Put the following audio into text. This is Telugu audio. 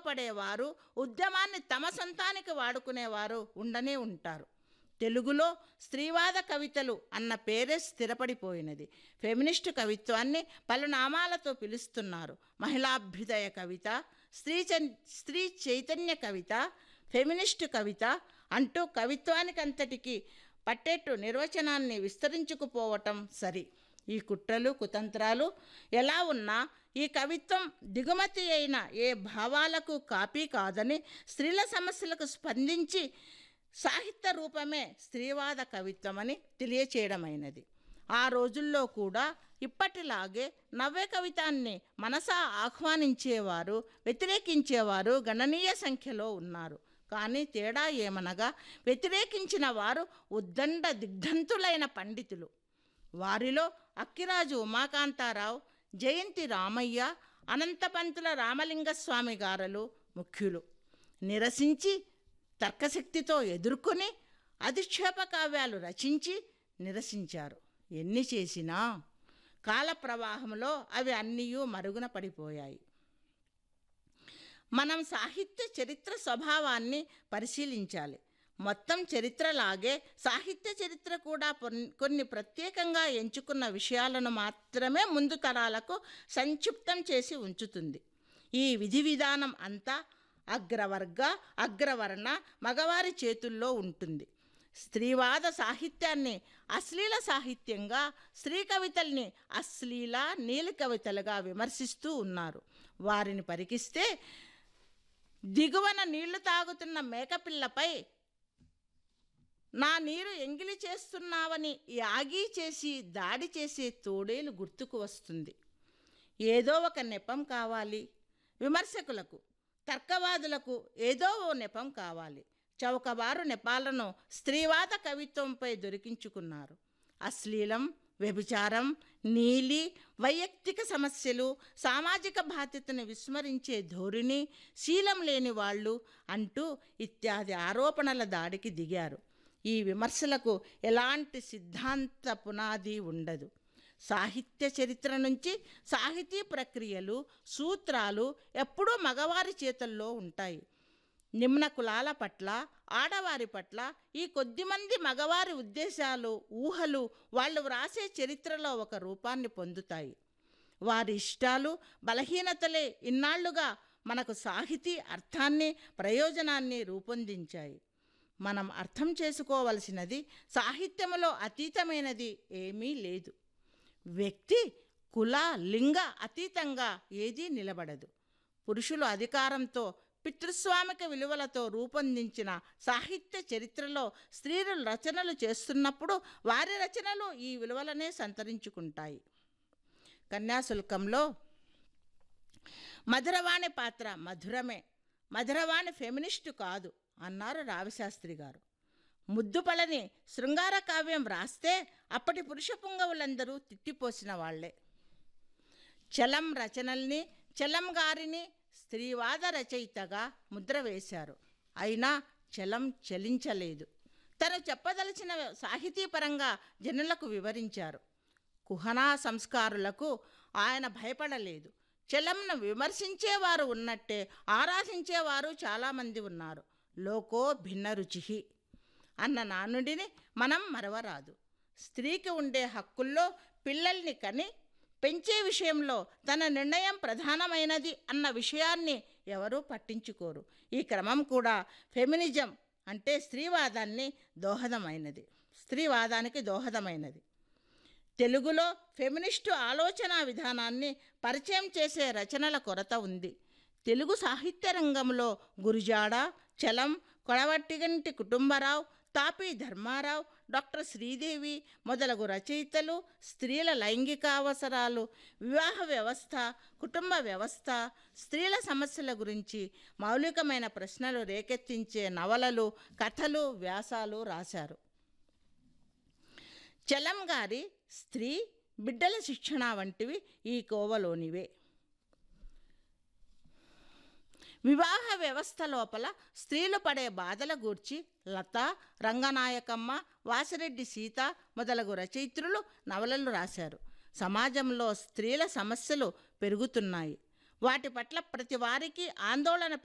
గర్వపడేవారు ఉద్యమాన్ని తమ సొంతానికి వాడుకునేవారు ఉండనే ఉంటారు తెలుగులో స్త్రీవాద కవితలు అన్న పేరే స్థిరపడిపోయినది ఫెమినిస్టు కవిత్వాన్ని పలు నామాలతో పిలుస్తున్నారు మహిళాభ్యుదయ కవిత స్త్రీ చన్ స్త్రీ చైతన్య కవిత ఫెమినిస్టు కవిత అంటూ కవిత్వానికంతటికి పట్టేట్టు నిర్వచనాన్ని విస్తరించుకుపోవటం సరి ఈ కుట్రలు కుతంత్రాలు ఎలా ఉన్నా ఈ కవిత్వం దిగుమతి అయిన ఏ భావాలకు కాపీ కాదని స్త్రీల సమస్యలకు స్పందించి సాహిత్య రూపమే స్త్రీవాద కవిత్వమని తెలియచేయడమైనది ఆ రోజుల్లో కూడా ఇప్పటిలాగే నవ్య కవితాన్ని మనసా ఆహ్వానించేవారు వ్యతిరేకించేవారు గణనీయ సంఖ్యలో ఉన్నారు కానీ తేడా ఏమనగా వ్యతిరేకించిన వారు ఉద్దండ దిగ్ధంతులైన పండితులు వారిలో అక్కిరాజు ఉమాకాంతారావు జయంతి రామయ్య అనంతపంతుల రామలింగస్వామి గారలు ముఖ్యులు నిరసించి తర్కశక్తితో ఎదుర్కొని అధిక్షేప కావ్యాలు రచించి నిరసించారు ఎన్ని చేసినా కాల ప్రవాహంలో అవి అన్నీ మరుగున పడిపోయాయి మనం సాహిత్య చరిత్ర స్వభావాన్ని పరిశీలించాలి మొత్తం చరిత్రలాగే సాహిత్య చరిత్ర కూడా పొన్- కొన్ని ప్రత్యేకంగా ఎంచుకున్న విషయాలను మాత్రమే ముందు తరాలకు సంక్షిప్తం చేసి ఉంచుతుంది ఈ విధి విధానం అంతా అగ్రవర్గ అగ్రవర్ణ మగవారి చేతుల్లో ఉంటుంది స్త్రీవాద సాహిత్యాన్ని అశ్లీల సాహిత్యంగా స్త్రీ కవితల్ని అశ్లీల నీలి కవితలుగా విమర్శిస్తూ ఉన్నారు వారిని పరికిస్తే దిగువన నీళ్లు తాగుతున్న మేకపిల్లపై నా నీరు ఎంగిలి చేస్తున్నావని యాగి చేసి దాడి చేసే తోడేలు గుర్తుకు వస్తుంది ఏదో ఒక నెపం కావాలి విమర్శకులకు తర్కవాదులకు ఏదో ఓ నెపం కావాలి చౌకబారు నెపాలను స్త్రీవాద కవిత్వంపై దొరికించుకున్నారు అశ్లీలం వ్యభిచారం నీలి వైయక్తిక సమస్యలు సామాజిక బాధ్యతను విస్మరించే ధోరణి శీలం లేని వాళ్ళు అంటూ ఇత్యాది ఆరోపణల దాడికి దిగారు ఈ విమర్శలకు ఎలాంటి సిద్ధాంత పునాది ఉండదు సాహిత్య చరిత్ర నుంచి సాహితీ ప్రక్రియలు సూత్రాలు ఎప్పుడూ మగవారి చేతుల్లో ఉంటాయి నిమ్న కులాల పట్ల ఆడవారి పట్ల ఈ కొద్దిమంది మగవారి ఉద్దేశాలు ఊహలు వాళ్ళు వ్రాసే చరిత్రలో ఒక రూపాన్ని పొందుతాయి వారి ఇష్టాలు బలహీనతలే ఇన్నాళ్లుగా మనకు సాహితీ అర్థాన్ని ప్రయోజనాన్ని రూపొందించాయి మనం అర్థం చేసుకోవలసినది సాహిత్యములో అతీతమైనది ఏమీ లేదు వ్యక్తి కుల లింగ అతీతంగా ఏదీ నిలబడదు పురుషులు అధికారంతో పితృస్వామిక విలువలతో రూపొందించిన సాహిత్య చరిత్రలో స్త్రీలు రచనలు చేస్తున్నప్పుడు వారి రచనలు ఈ విలువలనే సంతరించుకుంటాయి కన్యాశుల్కంలో మధురవాణి పాత్ర మధురమే మధురవాణి ఫెమినిస్టు కాదు అన్నారు రావిశాస్త్రి గారు ముద్దుపలని శృంగార కావ్యం వ్రాస్తే అప్పటి పురుష పుంగవులందరూ తిట్టిపోసిన వాళ్లే చలం రచనల్ని చలం గారిని స్త్రీవాద రచయితగా ముద్ర వేశారు అయినా చలం చలించలేదు తను చెప్పదలిచిన సాహితీపరంగా జనులకు వివరించారు కుహనా సంస్కారులకు ఆయన భయపడలేదు చలంను విమర్శించేవారు ఉన్నట్టే ఆరాధించేవారు చాలామంది ఉన్నారు లోకో భిన్న రుచి అన్న నానుడిని మనం మరవరాదు స్త్రీకి ఉండే హక్కుల్లో పిల్లల్ని కని పెంచే విషయంలో తన నిర్ణయం ప్రధానమైనది అన్న విషయాన్ని ఎవరూ పట్టించుకోరు ఈ క్రమం కూడా ఫెమినిజం అంటే స్త్రీవాదాన్ని దోహదమైనది స్త్రీవాదానికి దోహదమైనది తెలుగులో ఫెమినిస్టు ఆలోచన విధానాన్ని పరిచయం చేసే రచనల కొరత ఉంది తెలుగు సాహిత్య రంగంలో గురుజాడ చలం కొడవట్టిగంటి కుటుంబరావు తాపీ ధర్మారావు డాక్టర్ శ్రీదేవి మొదలగు రచయితలు స్త్రీల లైంగిక అవసరాలు వివాహ వ్యవస్థ కుటుంబ వ్యవస్థ స్త్రీల సమస్యల గురించి మౌలికమైన ప్రశ్నలు రేకెత్తించే నవలలు కథలు వ్యాసాలు రాశారు చలం గారి స్త్రీ బిడ్డల శిక్షణ వంటివి ఈ కోవలోనివే వివాహ వ్యవస్థ లోపల స్త్రీలు పడే బాధల గూర్చి లత రంగనాయకమ్మ వాసిరెడ్డి సీత మొదలగు రచయిత్రులు నవలలు రాశారు సమాజంలో స్త్రీల సమస్యలు పెరుగుతున్నాయి వాటి పట్ల ప్రతి వారికి ఆందోళన